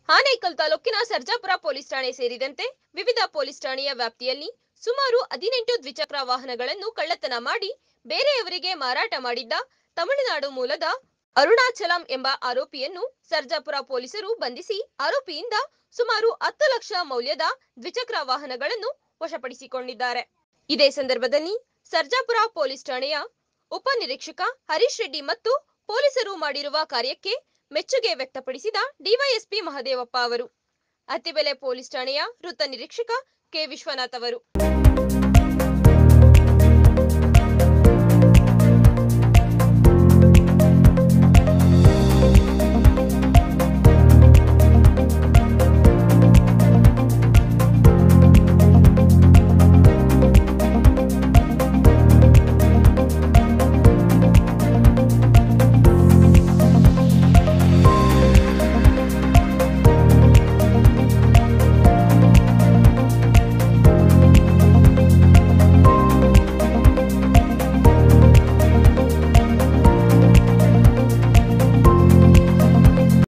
ಆನೇಕಲ್ ತಾಲೂಕಿನ ಸರ್ಜಾಪುರ ಪೊಲೀಸ್ ಠಾಣೆ ಸೇರಿದಂತೆ ವಿವಿಧ ಪೊಲೀಸ್ ಠಾಣೆಯ ವ್ಯಾಪ್ತಿಯಲ್ಲಿ ಸುಮಾರು ಹದಿನೆಂಟು ದ್ವಿಚಕ್ರ ವಾಹನಗಳನ್ನು ಕಳ್ಳತನ ಮಾಡಿ ಬೇರೆಯವರಿಗೆ ಮಾರಾಟ ಮಾಡಿದ್ದ ತಮಿಳುನಾಡು ಮೂಲದ ಅರುಣಾಚಲಂ ಎಂಬ ಆರೋಪಿಯನ್ನು ಸರ್ಜಾಪುರ ಪೊಲೀಸರು ಬಂಧಿಸಿ ಆರೋಪಿಯಿಂದ ಸುಮಾರು ಹತ್ತು ಲಕ್ಷ ಮೌಲ್ಯದ ದ್ವಿಚಕ್ರ ವಾಹನಗಳನ್ನು ವಶಪಡಿಸಿಕೊಂಡಿದ್ದಾರೆ ಇದೇ ಸಂದರ್ಭದಲ್ಲಿ ಸರ್ಜಾಪುರ ಪೊಲೀಸ್ ಠಾಣೆಯ ಉಪನಿರೀಕ್ಷಕ ಹರೀಶ್ ರೆಡ್ಡಿ ಮತ್ತು ಪೊಲೀಸರು ಮಾಡಿರುವ ಕಾರ್ಯಕ್ಕೆ ಮೆಚ್ಚುಗೆ ವ್ಯಕ್ತಪಡಿಸಿದ ಡಿವೈಎಸ್ಪಿ ಮಹದೇವಪ್ಪ ಅವರು ಅತ್ತಿಬೆಲೆ ಪೊಲೀಸ್ ಠಾಣೆಯ ವೃತ್ತ ನಿರೀಕ್ಷಕ ಕೆ ವಿಶ್ವನಾಥ್ ಅವರು